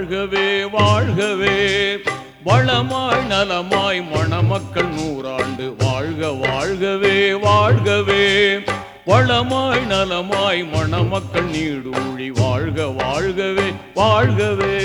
வாழ்கவே வாழ்கவே வளமாய் நலமாய் மணமக்கள் நூறாண்டு வாழ்க வாழ்கவே வாழ்கவே வளமாய் நலமாய் மணமக்கள் நீடூழி வாழ்க வாழ்கவே வாழ்கவே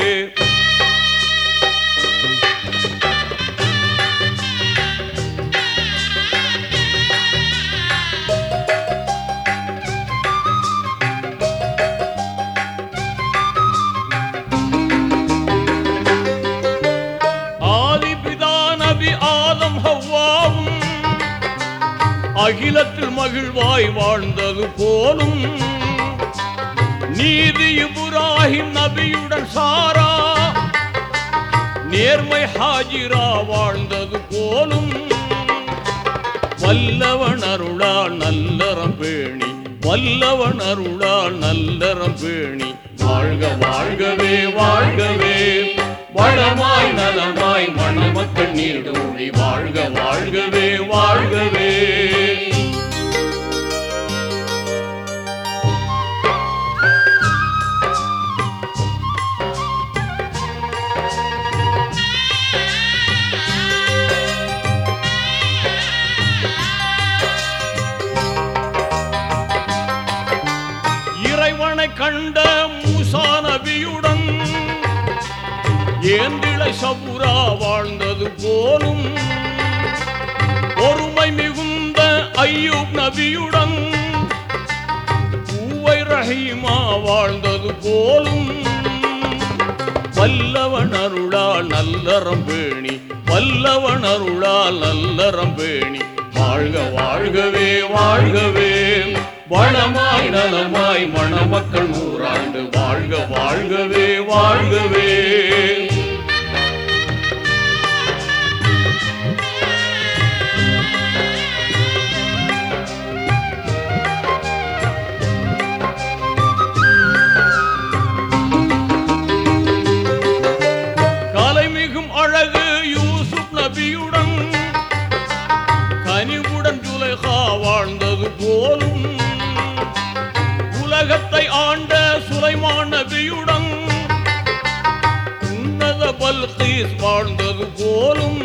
ஆதிபிதா நபி ஆதம் ஹவ்வாவும் அகிலத்தில் மகிழ்வாய் வாழ்ந்தது போலும் நீதி இப்ராஹிம் நபியுடன் சாரா நேர்மை ஹாஜிரா வாழ்ந்தது போலும் வல்லவன் அருளால் நல்லறம் பேணி வல்லவன் அருளால் நல்லறம் பேணி வாழ்க வாழ்கவே வாழ்கவே வளமாய் நலமாய் மணமக்கள் நீடூழி வாழ்க வாழ்கவே வாழ்கவே இறைவனை கண்ட மூசா நபியுடன் ஏந்திழை சபுரா வாழ்ந்தது போலும் பொறுமை மிகுந்த ஐயூப் நபியுடன் பூவை ரஹீமா வாழ்ந்தது போலும் வல்லவன் அருளால் நல்லறம் பேணி வல்லவன் அருளால் நல்லறம் பேணி வாழ்க வாழ்கவே வாழ்கவே வளமாய் நலமாய் மணமக்கள் நூறாண்டு வாழ்க வாழ்கவே வாழ்கவே கலைமிகும் அழகு யூசுப் நபியுடன் கனிவுடன் துலைகா வாழ்ந்தது போலும் உலகத்தை ஆண்ட சுலைமான் நபியுடன் உன்னத பல்கீஸ் வாழ்ந்தது போலும்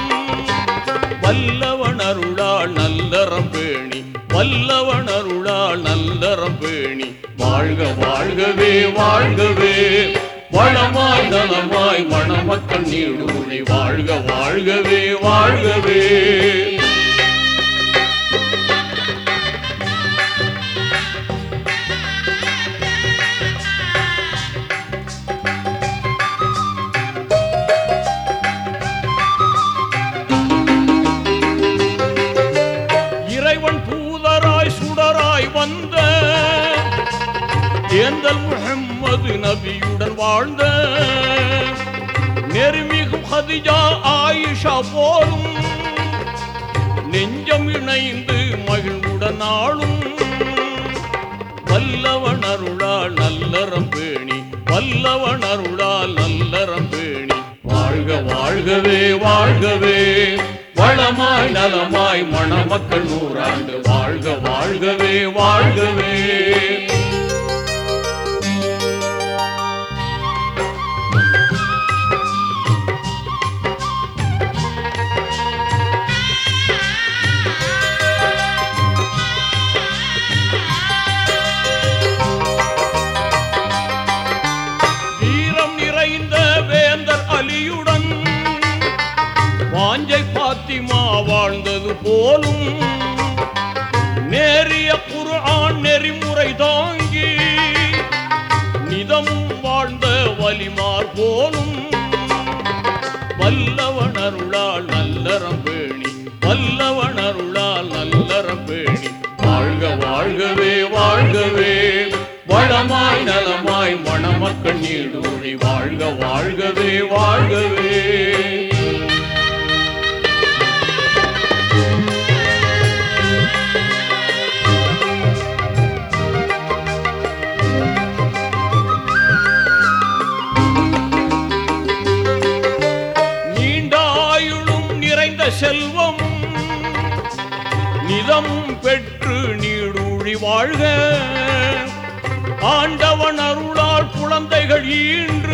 வல்லவன் அருளால் நல்லறம் பேணி வல்லவன் அருளால் நல்லறம் பேணி வாழ்க வாழ்கவே வாழ்கவே வளமாய் நலமாய் மணமக்கள் நீடூழி வாழ்க வாழ்கவே வாழ்கவே இறைவன் தூதராய் சுடராய் வந்த ஏந்தல் முஹம்மது நபியுடன் வாழ்ந்த நெருமிகும் ஹதிஜா ஆயிஷா போலும் நெஞ்சம் இணைந்து மகிழ்வுடன் ஆளும் வல்லவன் அருளால் நல்லறம் பேணி வல்லவன் அருளால் நல்லறம் பேணி வாழ்க வாழ்கவே வாழ்கவே வளமாய் நலமாய் மணமக்கள் நூறாண்டு வாழ்க வாழ்கவே வாழ்கவே வீரம் நிறைந்த வேந்தர் அலியுடன் வாஞ்சை பாத்திமா வாழ்ந்தது போலும் நேரிய குர்ஆன் நெறிமுறை தாங்கி நிதமும் வாழ்ந்த வலிமார் போலும் வல்லவன் அருளால் நல்லறம் பேணி வல்லவன் அருளால் நல்லறம் பேணி வாழ்க வாழ்கவே வாழ்கவே வளமாய் நலமாய் மணமக்கள் நீடூழி வாழ்க வாழ்கவே வாழ்கவே நீண்ட ஆயுளும் நிறைந்த செல்வம் நிதமும் பெற்று நீடூழி வாழ்க ஆண்டவன் அருளால் குழந்தைகள் ஈன்று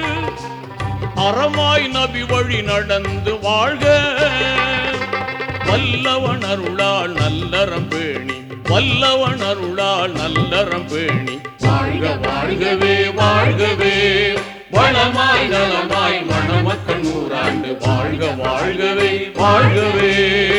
அறமாய் நபி வழி நடந்து வாழ்க வல்லவன் அருளால் நல்லறம் பேணி வல்லவன் அருளால் நல்லறம் பேணி வாழ்க வாழ்கவே வாழ்கவே வளமாய் நலமாய் மணமக்கள் நூறாண்டு வாழ்க வாழ்கவே வாழ்கவே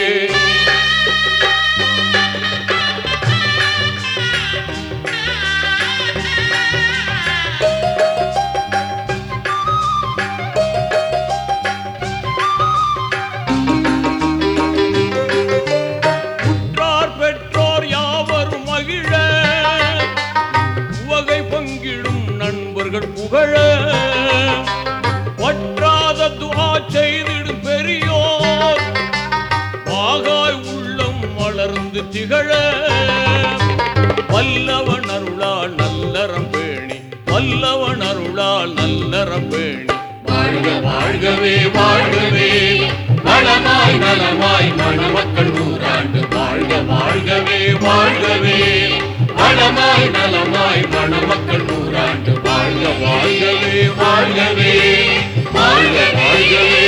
உற்றார் பெற்றோர் யாவரும் மகிழ உவகை பங்கிடும் நண்பர்கள் புகழ வற்றாத துவா செய்திடும் பெரியோர் வாகாய் உள்ளம் வளர்ந்து திகழ வல்லவன் அருளால் நல்லறம் பேணி வல்லவன் அருளால் நல்லறம் பேணி வாழ்க வாழ்கவே வாழ்கவே நலமாய் நலமாய் மணமக்கள் நூறாண்டு வாழ்க வாழ்கவே வாழ்கவே நலமாய் நலமாய் மணமக்கள் நூறாண்டு வாழ்க வாழ்கவே வாழ்கவே வாழ்க வாழ்கவே